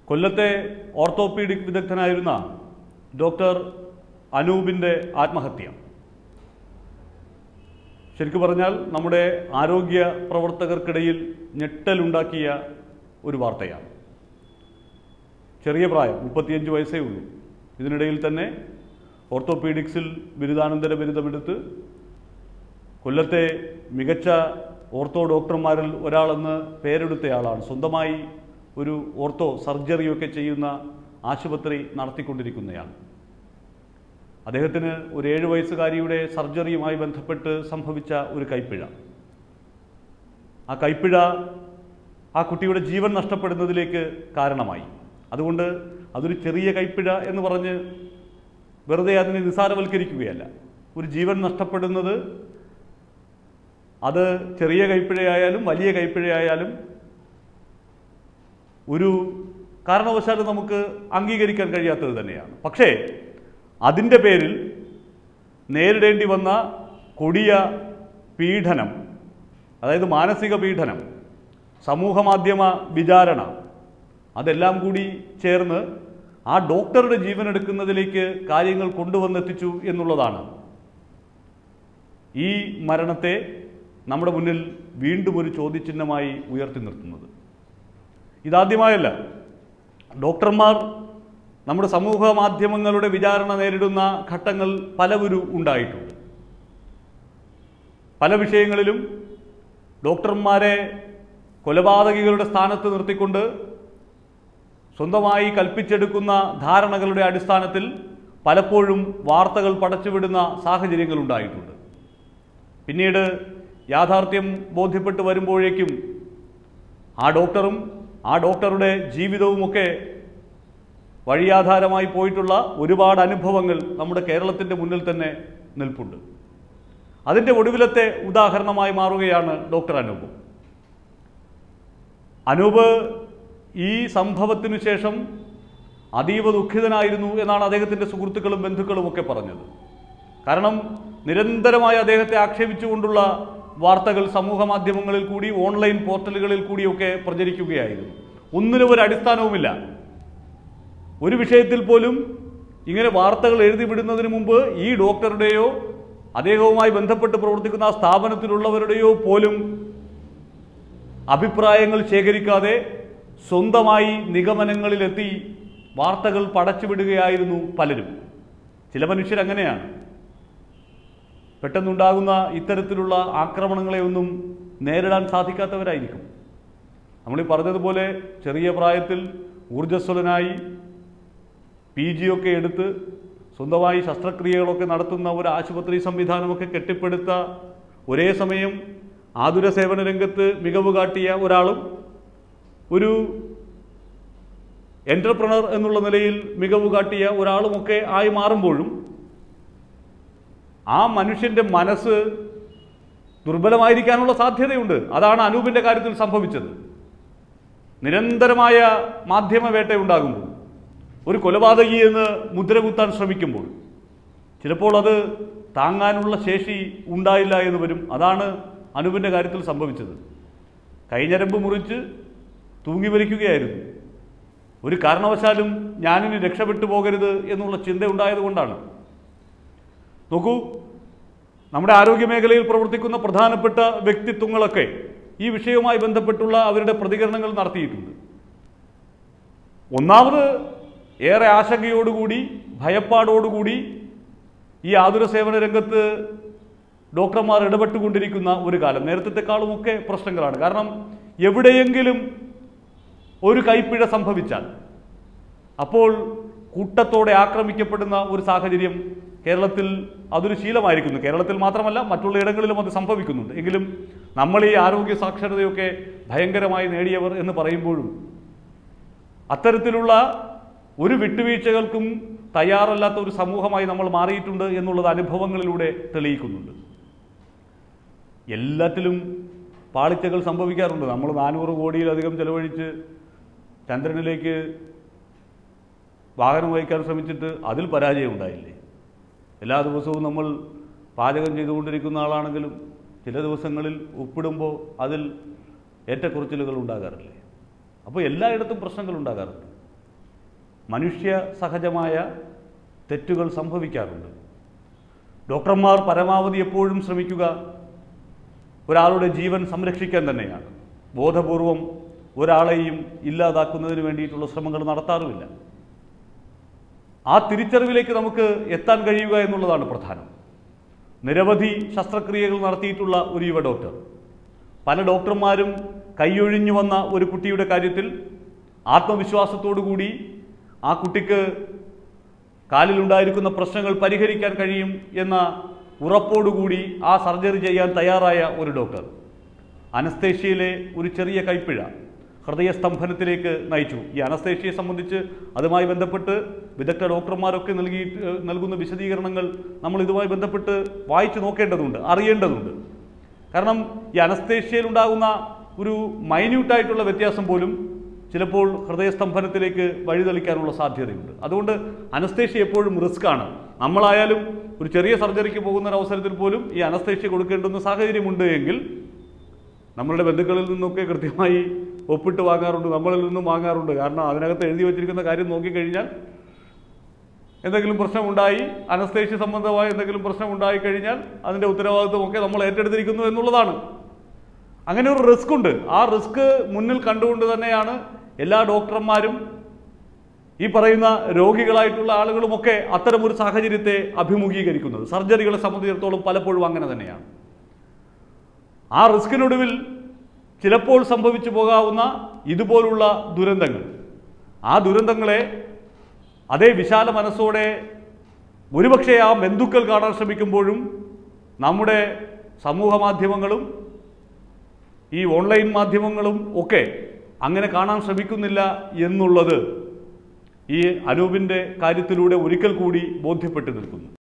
കൊല്ലത്തെ orthopaedic വിദഗ്ധനായിരുന്ന doctor അനൂപിൻ്റെ ആത്മഹത്യ ശരിക്കു പറഞ്ഞാൽ നമ്മുടെ ആരോഗ്യ പ്രവർത്തകർക്കിടയിൽ ഞെട്ടലുണ്ടാക്കിയ ഒരു വാർത്തയാണ് ചെറിയ പ്രായം മുപ്പത്തിയഞ്ച് വയസ്സേ ഉള്ളൂ ഇതിനിടയിൽ തന്നെ ഓർത്തോപീഡിക്സിൽ ബിരുദാനന്തര ബിരുദമെടുത്ത് കൊല്ലത്തെ മികച്ച ഓർത്തോ ഡോക്ടർമാരിൽ ഒരാളെന്ന് പേരെടുത്തയാളാണ് സ്വന്തമായി ഒരു ഓർത്തോ സർജറിയൊക്കെ ചെയ്യുന്ന ആശുപത്രി നടത്തിക്കൊണ്ടിരിക്കുന്നയാൾ അദ്ദേഹത്തിന് ഒരു ഏഴ് വയസ്സുകാരിയുടെ സർജറിയുമായി ബന്ധപ്പെട്ട് സംഭവിച്ച ഒരു കൈപ്പിഴ ആ കൈപ്പിഴ ആ കുട്ടിയുടെ ജീവൻ നഷ്ടപ്പെടുന്നതിലേക്ക് കാരണമായി അതുകൊണ്ട് അതൊരു ചെറിയ കൈപ്പിഴ എന്ന് പറഞ്ഞ് വെറുതെ അതിനെ നിസാരവൽക്കരിക്കുകയല്ല ഒരു ജീവൻ നഷ്ടപ്പെടുന്നത് അത് ചെറിയ കൈപ്പിഴയായാലും വലിയ കൈപ്പിഴയായാലും ഒരു കാരണവശാലും നമുക്ക് അംഗീകരിക്കാൻ കഴിയാത്തത് തന്നെയാണ് പക്ഷേ അതിൻ്റെ പേരിൽ നേരിടേണ്ടി വന്ന കൊടിയ പീഡനം അതായത് മാനസിക പീഡനം സമൂഹമാധ്യമ വിചാരണ അതെല്ലാം കൂടി ചേർന്ന് ആ ഡോക്ടറുടെ ജീവൻ എടുക്കുന്നതിലേക്ക് കാര്യങ്ങൾ കൊണ്ടുവന്നെത്തിച്ചു എന്നുള്ളതാണ് ഈ മരണത്തെ നമ്മുടെ മുന്നിൽ വീണ്ടും ഒരു ചോദ്യചിഹ്നമായി ഉയർത്തി നിർത്തുന്നത് ഇതാദ്യമായല്ല ഡോക്ടർമാർ നമ്മുടെ സമൂഹ മാധ്യമങ്ങളുടെ വിചാരണ നേരിടുന്ന ഘട്ടങ്ങൾ പലവരും ഉണ്ടായിട്ടുണ്ട് പല വിഷയങ്ങളിലും ഡോക്ടർമാരെ കൊലപാതകികളുടെ സ്ഥാനത്ത് നിർത്തിക്കൊണ്ട് സ്വന്തമായി കൽപ്പിച്ചെടുക്കുന്ന ധാരണകളുടെ അടിസ്ഥാനത്തിൽ പലപ്പോഴും വാർത്തകൾ പടച്ചുവിടുന്ന സാഹചര്യങ്ങൾ ഉണ്ടായിട്ടുണ്ട് പിന്നീട് യാഥാർത്ഥ്യം ബോധ്യപ്പെട്ട് വരുമ്പോഴേക്കും ആ ഡോക്ടറും ആ ഡോക്ടറുടെ ജീവിതവുമൊക്കെ വഴിയാധാരമായി പോയിട്ടുള്ള ഒരുപാട് അനുഭവങ്ങൾ നമ്മുടെ കേരളത്തിൻ്റെ മുന്നിൽ തന്നെ നിൽപ്പുണ്ട് അതിൻ്റെ ഒടുവിലത്തെ ഉദാഹരണമായി മാറുകയാണ് ഡോക്ടർ അനൂപ് അനൂപ് ഈ സംഭവത്തിനു ശേഷം അതീവ ദുഃഖിതനായിരുന്നു എന്നാണ് അദ്ദേഹത്തിൻ്റെ സുഹൃത്തുക്കളും ബന്ധുക്കളും ഒക്കെ പറഞ്ഞത് കാരണം നിരന്തരമായി അദ്ദേഹത്തെ ആക്ഷേപിച്ചുകൊണ്ടുള്ള വാർത്തകൾ സമൂഹ മാധ്യമങ്ങളിൽ കൂടി ഓൺലൈൻ പോർട്ടലുകളിൽ കൂടിയൊക്കെ പ്രചരിക്കുകയായിരുന്നു ഒന്നിനും ഒരു അടിസ്ഥാനവുമില്ല ഒരു വിഷയത്തിൽ പോലും ഇങ്ങനെ വാർത്തകൾ എഴുതി വിടുന്നതിന് മുമ്പ് ഈ ഡോക്ടറുടെയോ അദ്ദേഹവുമായി ബന്ധപ്പെട്ട് പ്രവർത്തിക്കുന്ന ആ സ്ഥാപനത്തിലുള്ളവരുടെയോ പോലും അഭിപ്രായങ്ങൾ ശേഖരിക്കാതെ സ്വന്തമായി നിഗമനങ്ങളിലെത്തി വാർത്തകൾ പടച്ചുവിടുകയായിരുന്നു പലരും ചില മനുഷ്യരങ്ങനെയാണ് പെട്ടെന്നുണ്ടാകുന്ന ഇത്തരത്തിലുള്ള ആക്രമണങ്ങളെ ഒന്നും നേരിടാൻ സാധിക്കാത്തവരായിരിക്കും നമ്മൾ ഈ പറഞ്ഞതുപോലെ ചെറിയ പ്രായത്തിൽ ഊർജ്ജസ്വലനായി പി ജിയൊക്കെ എടുത്ത് സ്വന്തമായി ശസ്ത്രക്രിയകളൊക്കെ നടത്തുന്ന ഒരു ആശുപത്രി സംവിധാനമൊക്കെ കെട്ടിപ്പടുത്ത ഒരേ സമയം ആതുര സേവന രംഗത്ത് മികവ് കാട്ടിയ ഒരാളും ഒരു എൻ്റർപ്രണർ എന്നുള്ള നിലയിൽ മികവ് കാട്ടിയ ഒരാളുമൊക്കെ ആയി മാറുമ്പോഴും ആ മനുഷ്യൻ്റെ മനസ്സ് ദുർബലമായിരിക്കാനുള്ള സാധ്യതയുണ്ട് അതാണ് അനൂപിൻ്റെ കാര്യത്തിൽ സംഭവിച്ചത് നിരന്തരമായ മാധ്യമവേട്ട ഉണ്ടാകുമ്പോൾ ഒരു കൊലപാതകി എന്ന് മുദ്ര കുത്താൻ ശ്രമിക്കുമ്പോൾ ചിലപ്പോൾ അത് താങ്ങാനുള്ള ശേഷി ഉണ്ടായില്ല എന്ന് വരും അതാണ് അനൂപിൻ്റെ കാര്യത്തിൽ സംഭവിച്ചത് കൈഞ്ഞരമ്പ് മുറിച്ച് തൂങ്ങി വലിക്കുകയായിരുന്നു ഒരു കാരണവശാലും ഞാനിനി രക്ഷപ്പെട്ടു പോകരുത് എന്നുള്ള ചിന്ത ഉണ്ടായതുകൊണ്ടാണ് നോക്കൂ നമ്മുടെ ആരോഗ്യ മേഖലയിൽ പ്രവർത്തിക്കുന്ന പ്രധാനപ്പെട്ട വ്യക്തിത്വങ്ങളൊക്കെ ഈ വിഷയവുമായി ബന്ധപ്പെട്ടുള്ള അവരുടെ പ്രതികരണങ്ങൾ നടത്തിയിട്ടുണ്ട് ഒന്നാമത് ഏറെ ആശങ്കയോടുകൂടി ഭയപ്പാടോടുകൂടി ഈ ആതുര സേവന രംഗത്ത് ഡോക്ടർമാർ ഇടപെട്ടുകൊണ്ടിരിക്കുന്ന ഒരു കാലം നേരത്തെക്കാളുമൊക്കെ പ്രശ്നങ്ങളാണ് കാരണം എവിടെയെങ്കിലും ഒരു കൈപ്പിഴ സംഭവിച്ചാൽ അപ്പോൾ കൂട്ടത്തോടെ ആക്രമിക്കപ്പെടുന്ന ഒരു സാഹചര്യം കേരളത്തിൽ അതൊരു ശീലമായിരിക്കുന്നു കേരളത്തിൽ മാത്രമല്ല മറ്റുള്ള ഇടങ്ങളിലും അത് സംഭവിക്കുന്നുണ്ട് എങ്കിലും നമ്മൾ ഈ ആരോഗ്യ സാക്ഷരതയൊക്കെ ഭയങ്കരമായി നേടിയവർ എന്ന് പറയുമ്പോഴും അത്തരത്തിലുള്ള ഒരു വിട്ടുവീഴ്ചകൾക്കും തയ്യാറല്ലാത്ത ഒരു സമൂഹമായി നമ്മൾ മാറിയിട്ടുണ്ട് എന്നുള്ളത് അനുഭവങ്ങളിലൂടെ തെളിയിക്കുന്നുണ്ട് എല്ലാത്തിലും പാളിച്ചകൾ സംഭവിക്കാറുണ്ട് നമ്മൾ നാനൂറ് കോടിയിലധികം ചെലവഴിച്ച് ചന്ദ്രനിലേക്ക് വാഹനം വഹിക്കാൻ ശ്രമിച്ചിട്ട് അതിൽ പരാജയം ഉണ്ടായില്ലേ എല്ലാ ദിവസവും നമ്മൾ പാചകം ചെയ്തുകൊണ്ടിരിക്കുന്ന ആളാണെങ്കിലും ചില ദിവസങ്ങളിൽ ഒപ്പിടുമ്പോൾ അതിൽ ഏറ്റക്കുറച്ചിലുകൾ ഉണ്ടാകാറില്ലേ അപ്പോൾ എല്ലായിടത്തും പ്രശ്നങ്ങൾ ഉണ്ടാകാറുണ്ട് മനുഷ്യ സഹജമായ തെറ്റുകൾ സംഭവിക്കാറുണ്ട് ഡോക്ടർമാർ പരമാവധി എപ്പോഴും ശ്രമിക്കുക ഒരാളുടെ ജീവൻ സംരക്ഷിക്കാൻ തന്നെയാണ് ബോധപൂർവം ഒരാളെയും ഇല്ലാതാക്കുന്നതിന് വേണ്ടിയിട്ടുള്ള ശ്രമങ്ങൾ നടത്താറുമില്ല ആ തിരിച്ചറിവിലേക്ക് നമുക്ക് എത്താൻ കഴിയുക എന്നുള്ളതാണ് പ്രധാനം നിരവധി ശസ്ത്രക്രിയകൾ നടത്തിയിട്ടുള്ള ഒരു യുവ ഡോക്ടർ പല ഡോക്ടർമാരും കൈയൊഴിഞ്ഞു വന്ന ഒരു കുട്ടിയുടെ കാര്യത്തിൽ ആത്മവിശ്വാസത്തോടു കൂടി ആ കുട്ടിക്ക് കാലിലുണ്ടായിരിക്കുന്ന പ്രശ്നങ്ങൾ പരിഹരിക്കാൻ കഴിയും എന്ന ഉറപ്പോടുകൂടി ആ സർജറി ചെയ്യാൻ തയ്യാറായ ഒരു ഡോക്ടർ അനസ്തേഷ്യയിലെ ഒരു ചെറിയ കൈപ്പിഴ ഹൃദയസ്തംഭനത്തിലേക്ക് നയിച്ചു ഈ അനസ്തേഷ്യയെ സംബന്ധിച്ച് അതുമായി ബന്ധപ്പെട്ട് വിദഗ്ധ ഡോക്ടർമാരൊക്കെ നൽകി ഏഹ് നൽകുന്ന വിശദീകരണങ്ങൾ നമ്മൾ ഇതുമായി ബന്ധപ്പെട്ട് വായിച്ചു നോക്കേണ്ടതുണ്ട് അറിയേണ്ടതുണ്ട് കാരണം ഈ അനസ്തേഷ്യയിൽ ഉണ്ടാകുന്ന ഒരു മൈന്യൂട്ടായിട്ടുള്ള വ്യത്യാസം പോലും ചിലപ്പോൾ ഹൃദയസ്തംഭനത്തിലേക്ക് വഴിതെളിക്കാനുള്ള സാധ്യതയുണ്ട് അതുകൊണ്ട് അനസ്തേഷ്യ എപ്പോഴും റിസ്ക് ആണ് നമ്മളായാലും ഒരു ചെറിയ സർജറിക്ക് പോകുന്ന ഒരു അവസരത്തിൽ പോലും ഈ അനസ്തേഷ്യ കൊടുക്കേണ്ടുന്ന സാഹചര്യമുണ്ട് എങ്കിൽ നമ്മളുടെ ബന്ധുക്കളിൽ നിന്നൊക്കെ കൃത്യമായി ഒപ്പിട്ട് വാങ്ങാറുണ്ട് നമ്മളിൽ നിന്നും വാങ്ങാറുണ്ട് കാരണം അതിനകത്ത് എഴുതി വച്ചിരിക്കുന്ന കാര്യം നോക്കിക്കഴിഞ്ഞാൽ എന്തെങ്കിലും പ്രശ്നമുണ്ടായി അനസ്തേഷ്യ സംബന്ധമായ എന്തെങ്കിലും പ്രശ്നം ഉണ്ടായി കഴിഞ്ഞാൽ അതിൻ്റെ ഉത്തരവാദിത്വമൊക്കെ നമ്മൾ ഏറ്റെടുത്തിരിക്കുന്നു എന്നുള്ളതാണ് അങ്ങനെ ഒരു റിസ്ക് ഉണ്ട് ആ റിസ്ക് മുന്നിൽ കണ്ടുകൊണ്ട് തന്നെയാണ് എല്ലാ ഡോക്ടർമാരും ഈ പറയുന്ന രോഗികളായിട്ടുള്ള ആളുകളുമൊക്കെ അത്തരമൊരു സാഹചര്യത്തെ അഭിമുഖീകരിക്കുന്നത് സർജറികളെ സംബന്ധിച്ചിടത്തോളം പലപ്പോഴും അങ്ങനെ തന്നെയാണ് ആ റിസ്കിനൊടുവിൽ ചിലപ്പോൾ സംഭവിച്ചു പോകാവുന്ന ഇതുപോലുള്ള ദുരന്തങ്ങൾ ആ ദുരന്തങ്ങളെ അതേ വിശാല മനസ്സോടെ ഒരുപക്ഷെ ആ ബന്ധുക്കൾ കാണാൻ ശ്രമിക്കുമ്പോഴും നമ്മുടെ സമൂഹ മാധ്യമങ്ങളും ഈ ഓൺലൈൻ മാധ്യമങ്ങളും ഒക്കെ അങ്ങനെ കാണാൻ ശ്രമിക്കുന്നില്ല എന്നുള്ളത് ഈ അനൂപിൻ്റെ കാര്യത്തിലൂടെ ഒരിക്കൽ കൂടി ബോധ്യപ്പെട്ടു നിൽക്കുന്നു